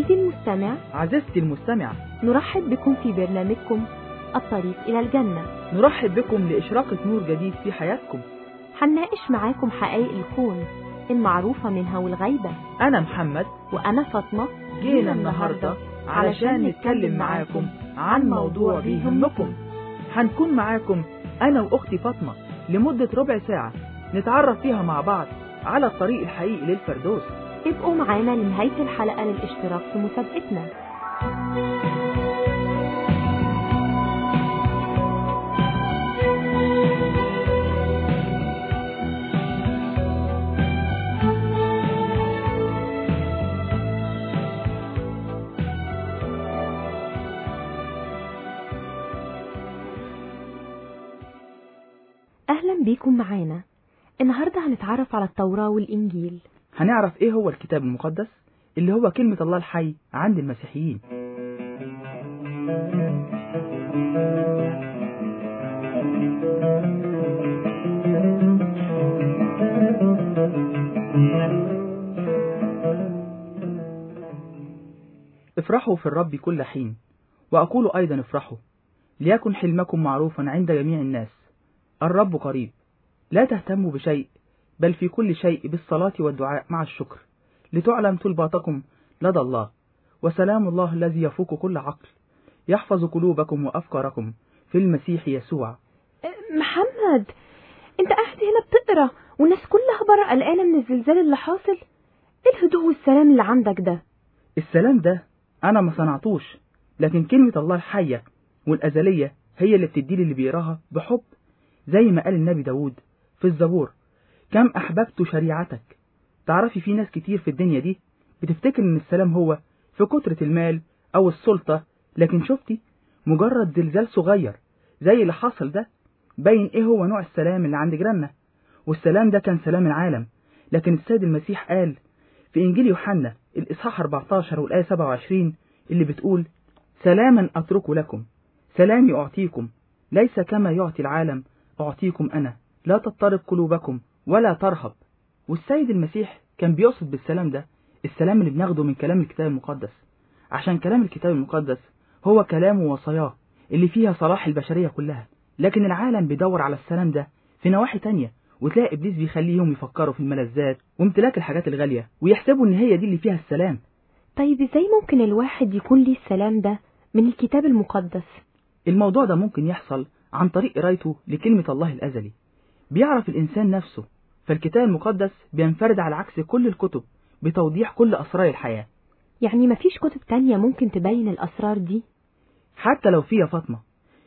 عزيزي المستمع عزيزتي المستمع نرحب بكم في برنامجكم الطريق إلى الجنة نرحب بكم لإشراقة نور جديد في حياتكم هنناقش معاكم حقائق الكون المعروفة منها والغيبة أنا محمد وأنا فاطمة جينا النهاردة علشان نتكلم معاكم عن موضوع بيهمكم هنكون معاكم أنا وأختي فاطمة لمدة ربع ساعة نتعرف فيها مع بعض على الطريق الحقيقي للفردوس ابقوا معانا لنهاية الحلقة للاشتراك في مسابقتنا أهلا بيكم معانا النهاردة هنتعرف على التوراة والإنجيل هنعرف إيه هو الكتاب المقدس اللي هو كلمة الله الحي عند المسيحيين افرحوا في الرب كل حين وأقول أيضا افرحوا ليكن حلمكم معروفا عند جميع الناس الرب قريب لا تهتموا بشيء بل في كل شيء بالصلاة والدعاء مع الشكر لتعلم طلباتكم لدى الله وسلام الله الذي يفوق كل عقل يحفظ قلوبكم وأفكاركم في المسيح يسوع محمد انت قاعد هنا بتقرا والناس كلها بره قلقانه من الزلزال اللي حاصل ايه الهدوء والسلام اللي عندك ده السلام ده أنا ما صنعتوش لكن كلمة الله الحية والأزلية هي اللي بتدي اللي بيقراها بحب زي ما قال النبي داود في الزبور كم أحببت شريعتك تعرفي في ناس كتير في الدنيا دي بتفتكر إن السلام هو في كترة المال أو السلطة لكن شفتي مجرد زلزال صغير زي اللي حصل ده باين إيه هو نوع السلام اللي عند جيراننا والسلام ده كان سلام العالم لكن السيد المسيح قال في إنجيل يوحنا الإصحاح 14 والآية 27 اللي بتقول سلاما أترك لكم سلامي أعطيكم ليس كما يعطي العالم أعطيكم أنا لا تضطرب قلوبكم ولا ترهب والسيد المسيح كان بيقصد بالسلام ده السلام اللي بناخده من كلام الكتاب المقدس عشان كلام الكتاب المقدس هو كلامه ووصاياه اللي فيها صلاح البشرية كلها لكن العالم بيدور على السلام ده في نواحي تانية وتلاقي إبليس بيخليهم يفكروا في الملذات وامتلاك الحاجات الغالية ويحسبوا إن هي دي اللي فيها السلام طيب ازاي ممكن الواحد يكون ليه السلام ده من الكتاب المقدس الموضوع ده ممكن يحصل عن طريق قرايته لكلمة الله الأزلي بيعرف الإنسان نفسه فالكتاب المقدس بينفرد على عكس كل الكتب بتوضيح كل أسرار الحياة يعني مفيش كتب تانية ممكن تبين الأسرار دي حتى لو فيها فاطمة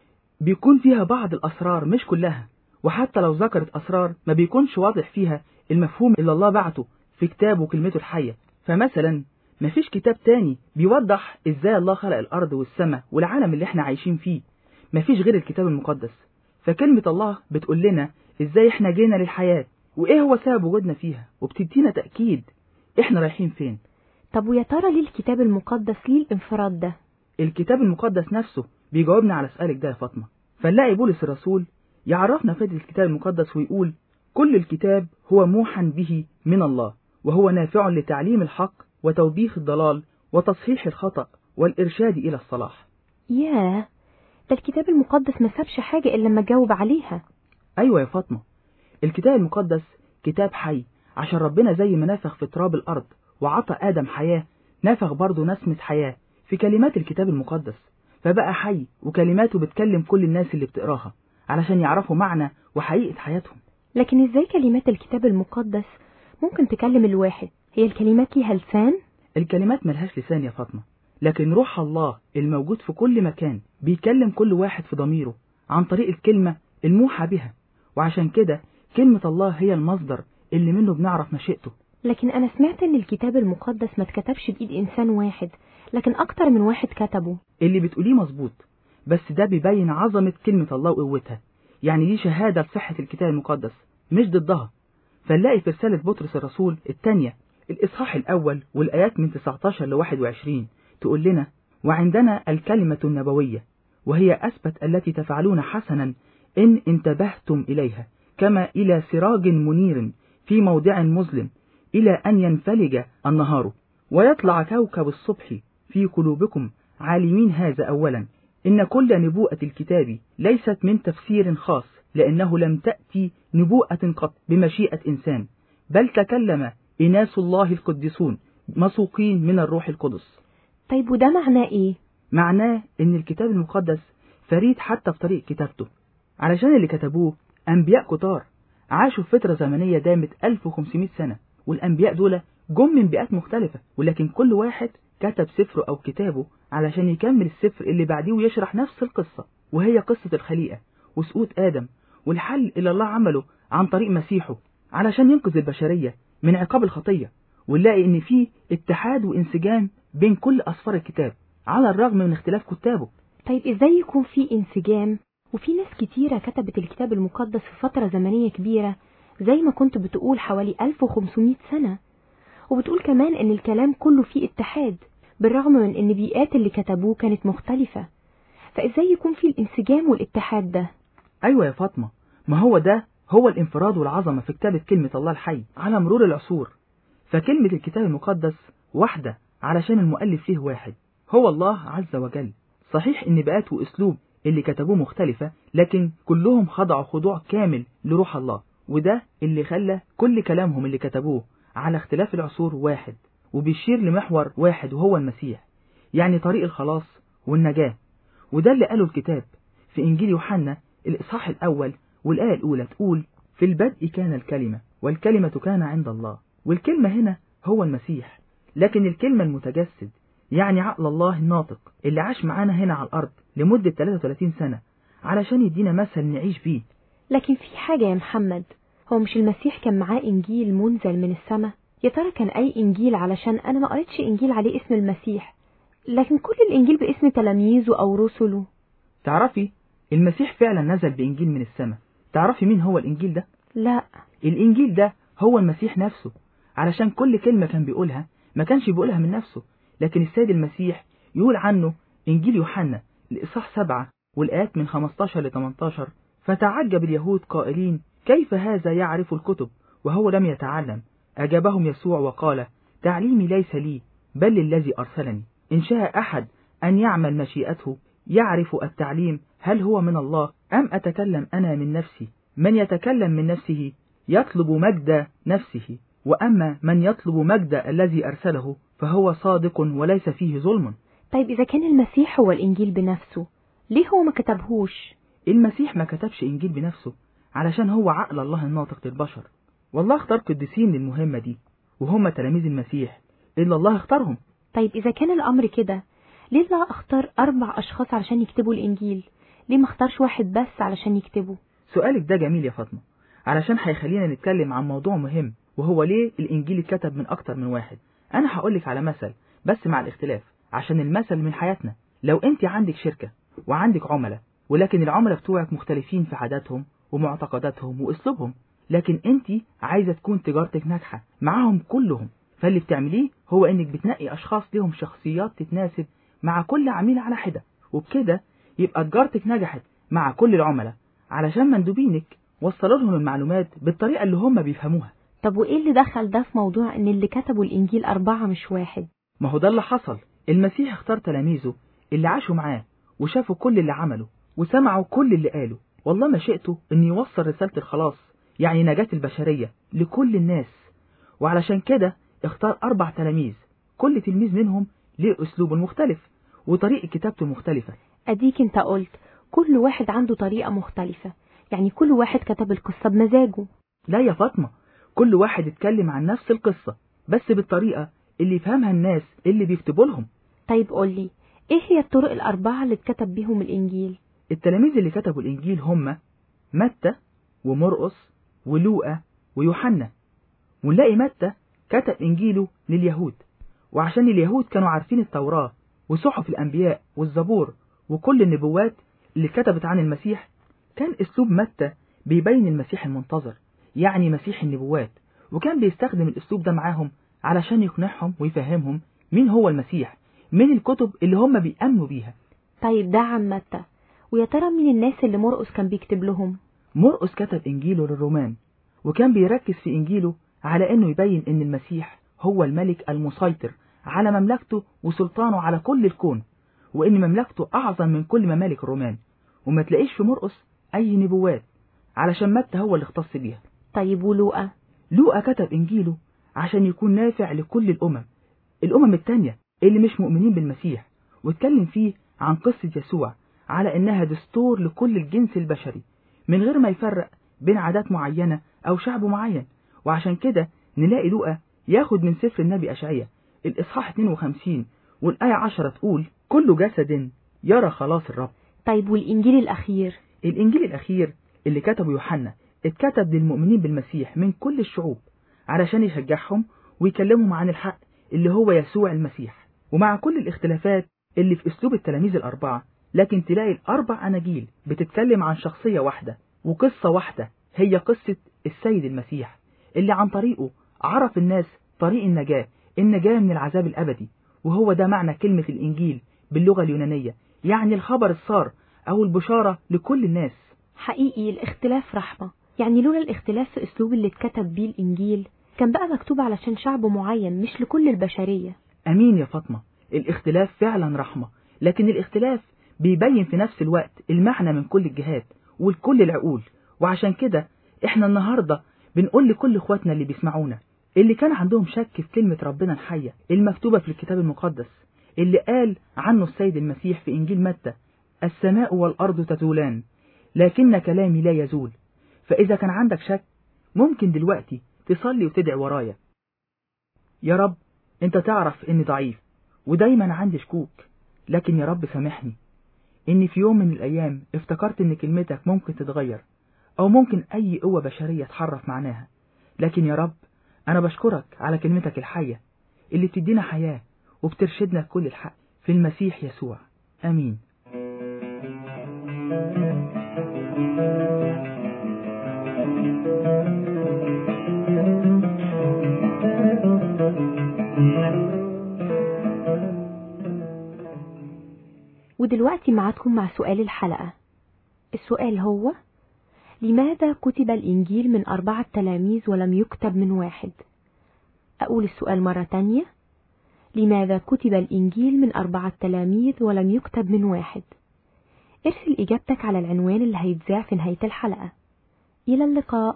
بيكون فيها بعض الأسرار مش كلها وحتى لو ذكرت أسرار ما بيكونش واضح فيها المفهوم اللي الله بعته في كتابه وكلمته الحية فمثلا مفيش كتاب تاني بيوضح ازاي الله خلق الأرض والسماء والعالم اللي احنا عايشين فيه مفيش غير الكتاب المقدس فكلمة الله بتقول لنا ازاي احنا جينا للحياة وايه هو سبب وجودنا فيها وبتدينا تأكيد احنا رايحين فين طب ويا ترى ليه الكتاب المقدس ليه الانفراد ده الكتاب المقدس نفسه بيجاوبنا على سؤالك ده يا فاطمة فنلاقي بولس الرسول يعرفنا فائدة الكتاب المقدس ويقول كل الكتاب هو موحى به من الله وهو نافع لتعليم الحق وتوبيخ الضلال وتصحيح الخطأ والإرشاد إلى الصلاح ياه ده الكتاب المقدس ما سابش حاجة إلا لما جاوب عليها أيوة يا فاطمة الكتاب المقدس كتاب حي عشان ربنا زي ما نفخ في تراب الأرض وعطى آدم حياة نفخ برضه نسمة حياة في كلمات الكتاب المقدس فبقى حي وكلماته بتكلم كل الناس اللي بتقراها علشان يعرفوا معنى وحقيقة حياتهم لكن ازاي كلمات الكتاب المقدس ممكن تكلم الواحد هي الكلمات ليها لسان الكلمات ملهاش لسان يا فاطمة لكن روح الله الموجود في كل مكان بيكلم كل واحد في ضميره عن طريق الكلمة الموحى بها وعشان كده كلمة الله هي المصدر اللي منه بنعرف مشيئته لكن أنا سمعت إن الكتاب المقدس ما اتكتبش بإيد إنسان واحد لكن أكتر من واحد كتبه اللي بتقوليه مظبوط بس ده بيبين عظمة كلمة الله وقوتها يعني دي شهادة لصحة الكتاب المقدس مش ضدها فنلاقي في رسالة بطرس الرسول الثانية الإصحاح الأول والآيات من 19 ل 21 تقول لنا وعندنا الكلمة النبوية وهي أثبت التي تفعلون حسنا إن انتبهتم إليها كما إلى سراج منير في موضع مظلم إلى أن ينفلج النهار ويطلع كوكب الصبح في قلوبكم عالمين هذا أولا إن كل نبوءة الكتاب ليست من تفسير خاص لأنه لم تأتي نبوءة قط بمشيئة إنسان بل تكلم إناس الله القديسون مسوقين من الروح القدس طيب وده معناه ايه معناه إن الكتاب المقدس فريد حتى في طريق كتابته علشان اللي كتبوه أنبياء كتار عاشوا في فترة زمنية دامت 1500 سنة والأنبياء دول جم من بيئات مختلفة ولكن كل واحد كتب سفره أو كتابه علشان يكمل السفر اللي بعديه ويشرح نفس القصة وهي قصة الخليقة وسقوط آدم والحل اللي الله عمله عن طريق مسيحه علشان ينقذ البشرية من عقاب الخطية ونلاقي إن في اتحاد وانسجام بين كل أسفار الكتاب على الرغم من اختلاف كتابه طيب ازاي يكون في انسجام وفي ناس كتيرة كتبت الكتاب المقدس في فترة زمنية كبيرة زي ما كنت بتقول حوالي 1500 سنة وبتقول كمان ان الكلام كله فيه اتحاد بالرغم من ان بيئات اللي كتبوه كانت مختلفة فازاي يكون في الانسجام والاتحاد ده أيوة يا فاطمة ما هو ده هو الانفراد والعظمة في كتابة كلمة الله الحي على مرور العصور فكلمة الكتاب المقدس واحدة علشان المؤلف فيه واحد هو الله عز وجل صحيح ان بيئات واسلوب اللي كتبوه مختلفة لكن كلهم خضعوا خضوع كامل لروح الله وده اللي خلى كل كلامهم اللي كتبوه على اختلاف العصور واحد وبيشير لمحور واحد وهو المسيح يعني طريق الخلاص والنجاة وده اللي قاله الكتاب في إنجيل يوحنا الإصحاح الأول والآية الأولى تقول في البدء كان الكلمة والكلمة كان عند الله والكلمة هنا هو المسيح لكن الكلمة المتجسد يعني عقل الله الناطق اللي عاش معانا هنا على الأرض لمدة 33 سنة علشان يدينا مثل نعيش بيه لكن في حاجة يا محمد هو مش المسيح كان معاه إنجيل منزل من السماء يا ترى كان أي إنجيل علشان أنا ما قريتش إنجيل عليه اسم المسيح لكن كل الإنجيل باسم تلاميذه أو رسله تعرفي المسيح فعلا نزل بإنجيل من السماء تعرفي مين هو الإنجيل ده؟ لا الإنجيل ده هو المسيح نفسه علشان كل كلمة كان بيقولها ما كانش بيقولها من نفسه لكن السيد المسيح يقول عنه إنجيل يوحنا الإصحاح سبعة والآيات من 15 ل 18 فتعجب اليهود قائلين كيف هذا يعرف الكتب وهو لم يتعلم أجابهم يسوع وقال تعليمي ليس لي بل للذي أرسلني إن شاء أحد أن يعمل مشيئته يعرف التعليم هل هو من الله أم أتكلم أنا من نفسي من يتكلم من نفسه يطلب مجد نفسه وأما من يطلب مجد الذي أرسله فهو صادق وليس فيه ظلم طيب إذا كان المسيح هو الإنجيل بنفسه ليه هو ما كتبهوش المسيح ما كتبش إنجيل بنفسه علشان هو عقل الله الناطق للبشر والله اختار قديسين للمهمة دي وهم تلاميذ المسيح إلا الله اختارهم طيب إذا كان الأمر كده ليه الله اختار أربع أشخاص علشان يكتبوا الإنجيل ليه ما اختارش واحد بس علشان يكتبه سؤالك ده جميل يا فاطمة علشان هيخلينا نتكلم عن موضوع مهم وهو ليه الإنجيل اتكتب من أكتر من واحد أنا هقولك على مثل بس مع الاختلاف عشان المثل من حياتنا لو أنت عندك شركة وعندك عملاء ولكن العملاء بتوعك مختلفين في عاداتهم ومعتقداتهم وأسلوبهم لكن أنت عايزة تكون تجارتك ناجحة معاهم كلهم فاللي بتعمليه هو إنك بتنقي أشخاص ليهم شخصيات تتناسب مع كل عميل على حدة وبكده يبقى تجارتك نجحت مع كل العملاء علشان مندوبينك وصلوا لهم المعلومات بالطريقة اللي هم بيفهموها طب وإيه اللي دخل ده في موضوع إن اللي كتبوا الإنجيل أربعة مش واحد ما هو ده اللي حصل المسيح اختار تلاميذه اللي عاشوا معاه وشافوا كل اللي عمله وسمعوا كل اللي قاله والله ما شئته ان يوصل رسالة الخلاص يعني نجاة البشرية لكل الناس وعلشان كده اختار أربع تلاميذ كل تلميذ منهم ليه أسلوب مختلف وطريقة كتابته مختلفة أديك أنت قلت كل واحد عنده طريقة مختلفة يعني كل واحد كتب القصة بمزاجه لا يا فاطمة كل واحد اتكلم عن نفس القصة بس بالطريقة اللي يفهمها الناس اللي بيكتبوا لهم طيب قولي إيه هي الطرق الأربعة اللي اتكتب بيهم الإنجيل التلاميذ اللي كتبوا الإنجيل هم متى ومرقس ولوقا ويوحنا ونلاقي متى كتب إنجيله لليهود وعشان اليهود كانوا عارفين التوراة وصحف الأنبياء والزبور وكل النبوات اللي كتبت عن المسيح كان أسلوب متى بيبين المسيح المنتظر يعني مسيح النبوات وكان بيستخدم الأسلوب ده معاهم علشان يقنعهم ويفهمهم مين هو المسيح من الكتب اللي هم بيأمنوا بيها طيب ده عن متى ويا ترى مين الناس اللي مرقس كان بيكتب لهم مرقس كتب إنجيله للرومان وكان بيركز في إنجيله على إنه يبين إن المسيح هو الملك المسيطر على مملكته وسلطانه على كل الكون وإن مملكته أعظم من كل ممالك الرومان وما تلاقيش في مرقس أي نبوات علشان متى هو اللي اختص بيها طيب ولوقا لوقا كتب إنجيله عشان يكون نافع لكل الأمم الأمم التانية اللي مش مؤمنين بالمسيح واتكلم فيه عن قصة يسوع على إنها دستور لكل الجنس البشري من غير ما يفرق بين عادات معينة أو شعب معين وعشان كده نلاقي لوقا ياخد من سفر النبي أشعية الإصحاح 52 والآية 10 تقول كل جسد يرى خلاص الرب طيب والإنجيل الأخير الإنجيل الأخير اللي كتبه يوحنا اتكتب للمؤمنين بالمسيح من كل الشعوب علشان يشجعهم ويكلمهم عن الحق اللي هو يسوع المسيح ومع كل الاختلافات اللي في أسلوب التلاميذ الأربعة لكن تلاقي الأربع أناجيل بتتكلم عن شخصية واحدة وقصة واحدة هي قصة السيد المسيح اللي عن طريقه عرف الناس طريق النجاة النجاة من العذاب الأبدي وهو ده معنى كلمة الإنجيل باللغة اليونانية يعني الخبر الصار أو البشارة لكل الناس حقيقي الاختلاف رحمة يعني لولا الاختلاف في أسلوب اللي اتكتب بيه الإنجيل كان بقى مكتوب علشان شعب معين مش لكل البشرية أمين يا فاطمة الاختلاف فعلا رحمة لكن الاختلاف بيبين في نفس الوقت المعنى من كل الجهات ولكل العقول وعشان كده احنا النهاردة بنقول لكل اخواتنا اللي بيسمعونا اللي كان عندهم شك في كلمة ربنا الحية المكتوبة في الكتاب المقدس اللي قال عنه السيد المسيح في إنجيل متى السماء والأرض تزولان لكن كلامي لا يزول فإذا كان عندك شك ممكن دلوقتي تصلي وتدعي ورايا يا رب انت تعرف اني ضعيف ودايما عندي شكوك لكن يا رب سامحني اني في يوم من الايام افتكرت ان كلمتك ممكن تتغير او ممكن اي قوة بشرية تحرف معناها لكن يا رب انا بشكرك على كلمتك الحية اللي بتدينا حياة وبترشدنا لكل الحق في المسيح يسوع امين ودلوقتي معادكم مع سؤال الحلقة السؤال هو لماذا كتب الإنجيل من أربعة تلاميذ ولم يكتب من واحد أقول السؤال مرة تانية لماذا كتب الإنجيل من أربعة تلاميذ ولم يكتب من واحد ارسل إجابتك على العنوان اللي هيتذاع في نهاية الحلقة إلى اللقاء